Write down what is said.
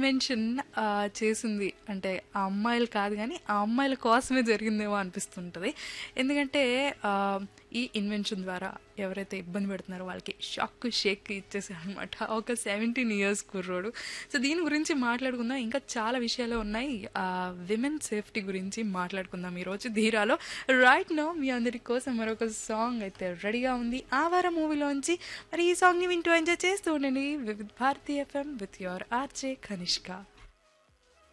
invention చేసింది అంటే ఆ అమ్మాయిలు కాదు కానీ ఆ అమ్మాయిల కోసమే జరిగిందేమో అనిపిస్తుంటుంది ఎందుకంటే ఆ, ఈ ఇన్వెన్షన్ ద్వారా ఎవరైతే ఇబ్బంది పెడుతున్నారో వాళ్ళకి షాక్ షేక్ ఇచ్చేసారు అనమాట ఒక సెవెంటీన్ ఇయర్స్ కుర్రోడు సో దీని గురించి మాట్లాడుకుందాం ఇంకా చాలా విషయాలు ఉన్నాయి విమెన్ సేఫ్టీ గురించి మాట్లాడుకుందాం ఈరోజు ధీరాలో రైట్ నో మీ అందరి కోసం మరొక సాంగ్ అయితే రెడీగా ఉంది ఆ వారం మూవీలోంచి మరి ఈ సాంగ్ని వింటూ ఎంజాయ్ చేస్తూ ఉండండి with Bharati FM with your RJ Kanishka